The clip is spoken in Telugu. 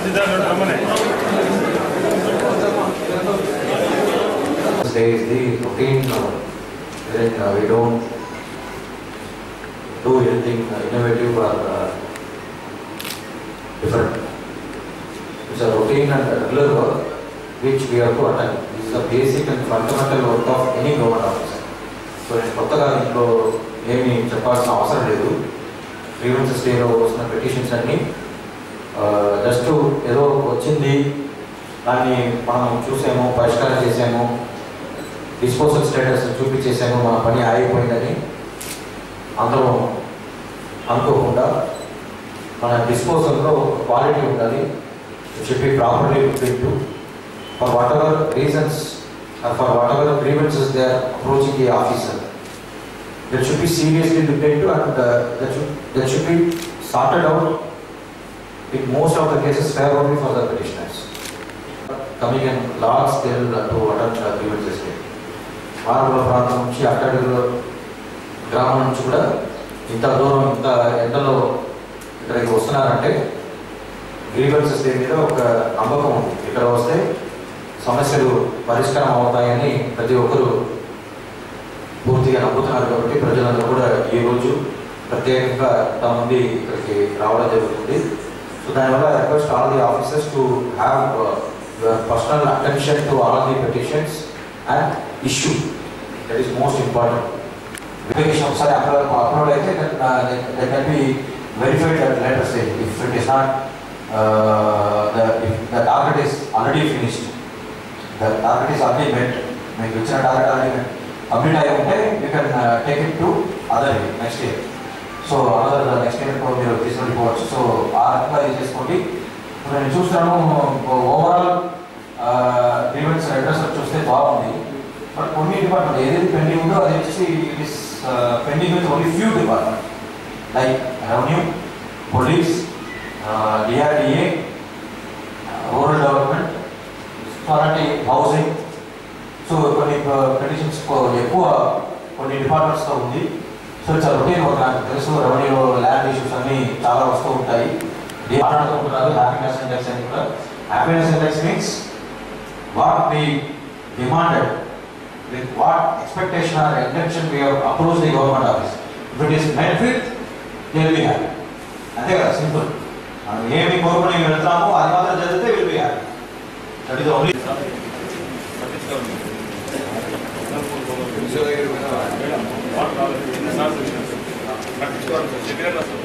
There is the routine uh, wherein uh, we don't do anything uh, innovative or uh, different. It's a routine and regular work which we have to attend. This is the basic and fundamental work of any government officer. So నేను కొత్తగా ఇంట్లో ఏమి చెప్పాల్సిన అవసరం లేదు గ్రీవెన్సెస్ డేలో వస్తున్న పెటిషన్స్ అన్నీ జస్ట్ ఏదో వచ్చింది దాన్ని మనం చూసాము పరిష్కారం చేసాము డిస్పోజల్ స్టేటస్ చూపించేసాము మన పని ఆగిపోయిందని అందరూ అనుకోకుండా మన డిస్పోజల్లో క్వాలిటీ ఉండాలి should be properly to for whatever reasons for whatever grievances they are approaching the officer that should be seriously look into and that should that should be sorted out in most of the cases favorably for the petitioners. Coming in large scale to attend the grievances day. మారుమూల ప్రాంతం నుంచి అట్టడుగుల గ్రామం నుంచి కూడా ఇంత దూరం ఇంత ఎండలో ఇక్కడికి వస్తున్నారంటే గ్రీవెన్సెస్ డే మీద ఒక నమ్మకం ఉంది ఇక్కడ వస్తే సమస్యలు పరిష్కారం అవుతాయని ప్రతి ఒక్కరూ పూర్తిగా నమ్ముతున్నారు కాబట్టి ప్రజలందరూ కూడా ఈ రోజు ప్రత్యేకంగా కొంతమంది ఇక్కడికి రావడం జరుగుతుంది సో దానివల్ల request all the officers to have your personal attention to all the petitions and issue that is most important verification ఒకసారి అప్లోడ్ అప్లోడ్ అయితే that can be verified at later stage if it is not the if the target is already finished the target is already met మీకు ఇచ్చిన టార్గెట్ ఆల్రెడీ కంప్లీట్ అయి ఉంటే you can take it to other next year so other next year మీరు తీసుకెళ్ళిపోవచ్చు సో ఆ రకంగా ఇది చేసుకోండి ఇప్పుడు నేను చూస్తున్నాను ఓవరాల్ గ్రీవెన్స్ అడ్రస్ చూస్తే బాగుంది బట్ కొన్ని డిపార్ట్మెంట్ ఏదైతే పెండింగ్ ఉందో అది వచ్చేసి it is pending with only few department like revenue police DRDA rural development అలాంటి హౌసింగ్ సో కొన్ని పెటిషన్స్ ఎక్కువ కొన్ని డిపార్ట్మెంట్స్తో ఉంది సో ఇట్స్ రొటీన్ వర్క్ నాకు తెలుసు రెవెన్యూ ల్యాండ్ ఇష్యూస్ అన్ని చాలా వస్తూ ఉంటాయి ఇది మాట్లాడుకుంటున్నారు హ్యాపీనెస్ ఇండెక్స్ అని కూడా happiness index means what we demanded with what expectation or intention we have approach the government office if it is met with they will be happy అంతే కదా సింపుల్ మనం ఏమి కోరుకుని వెళ్తామో అది మాత్రం చదివితే will be happy that is only పట్టించుకోవాలి చెప్పిన